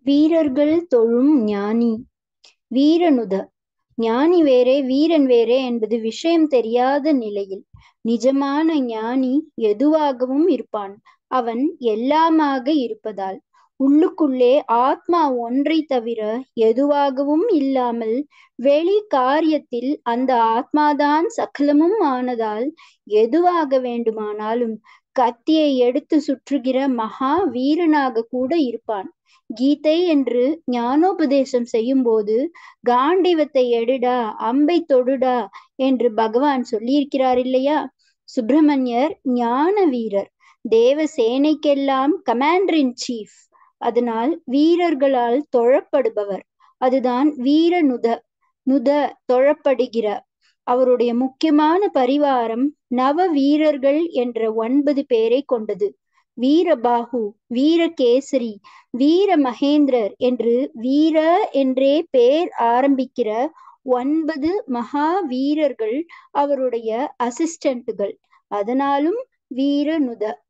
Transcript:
வீரர்கள் தொழும் ஞானி வீரனுத ஞானி வேறே வீரன் வேறே என்பது விஷயம் தெரியாத நிலையில் நிஜமான ஞானி எதுவாகவும் இருப்பான் அவன் எல்லாமாக இருப்பதால் உள்ளுக்குள்ளே ஆத்மா ஒன்றை தவிர எதுவாகவும் இல்லாமல் வெளி காரியத்தில் அந்த ஆத்மாதான் சகலமும் ஆனதால் எதுவாக வேண்டுமானாலும் கத்தியை எடுத்து சுற்றுகிற மகா வீரனாக கூட இருப்பான் கீதை என்று ஞானோபதேசம் செய்யும்போது காண்டிவத்தை எடுடா அம்பை தொடுடா என்று பகவான் சொல்லியிருக்கிறார் இல்லையா சுப்பிரமணியர் ஞான வீரர் தேவ சேனைக்கெல்லாம் கமாண்டர் இன் சீஃப் அதனால் வீரர்களால் தொழப்படுபவர் அதுதான் வீர நுத நுத தொழப்படுகிற அவருடைய முக்கியமான பரிவாரம் நவ வீரர்கள் என்ற ஒன்பது பேரை கொண்டது வீரபாகு வீரகேசரி வீர மகேந்திரர் என்று வீர என்றே பேர் ஆரம்பிக்கிற ஒன்பது மகா வீரர்கள் அவருடைய அசிஸ்டன்ட்டுகள் அதனாலும் வீரனுத